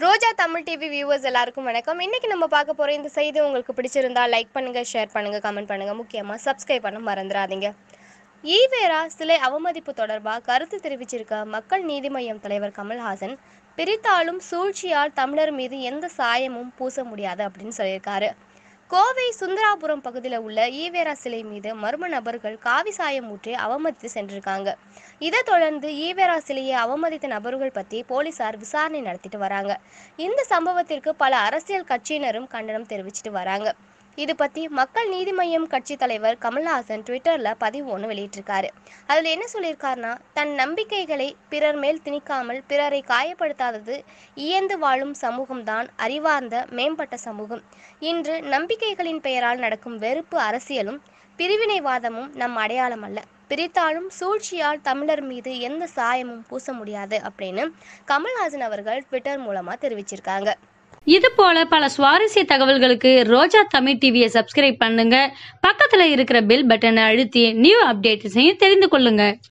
ரோஜா Tamil TV viewers எல்லாருக்கும் வணக்கம் இன்னைக்கு நம்ம பார்க்க போற இந்த செய்தி உங்களுக்கு பிடிச்சிருந்தா லைக் பண்ணுங்க ஷேர் பண்ணுங்க கமெண்ட் பண்ணுங்க முக்கியமா சப்ஸ்கிரைப் பண்ண மறந்துடாதீங்க ஈவேரா சிலை அவமதிப்பு தொடர்பாக கருத்து தெரிவிச்சிருக்க மக்கள் நீதி மய்யம் தலைவர் கமல்ஹாசன் பிரித்தாலும் சூழ்ச்சியால் தமிழர் மீது எந்த சாயமும் பூச முடியாது அப்படின்னு சொல்லியிருக்காரு கோவை சுந்தராபுரம் பகுதியில் உள்ள ஈவேரா சிலை மீது மர்ம நபர்கள் காவி சாயம் ஊற்றி அவமதித்து சென்றிருக்காங்க இதைத் தொடர்ந்து ஈவேரா சிலையை அவமதித்த நபர்கள் பற்றி போலீசார் விசாரணை நடத்திட்டு வராங்க இந்த சம்பவத்திற்கு பல அரசியல் கட்சியினரும் கண்டனம் தெரிவிச்சிட்டு வராங்க இது பற்றி மக்கள் நீதி மய்யம் கட்சி தலைவர் கமல்ஹாசன் ட்விட்டரில் பதிவு ஒன்று வெளியிட்டிருக்காரு அதில் என்ன சொல்லியிருக்காருன்னா தன் நம்பிக்கைகளை பிறர் மேல் திணிக்காமல் பிறரை காயப்படுத்தாதது இயந்து வாழும் சமூகம்தான் அறிவார்ந்த மேம்பட்ட சமூகம் இன்று நம்பிக்கைகளின் பெயரால் நடக்கும் வெறுப்பு அரசியலும் பிரிவினைவாதமும் நம் அடையாளம் அல்ல பிரித்தாலும் சூழ்ச்சியால் தமிழர் மீது எந்த சாயமும் பூச முடியாது அப்படின்னு கமல்ஹாசன் அவர்கள் ட்விட்டர் மூலமாக தெரிவிச்சிருக்காங்க இது போல பல சுவாரஸ்ய தகவல்களுக்கு ரோஜா தமிழ் டிவியை சப்ஸ்கிரைப் பண்ணுங்க பக்கத்துல இருக்கிற பெல் பட்டனை அழுத்தி நியூ அப்டேட்ஸையும் தெரிந்து கொள்ளுங்க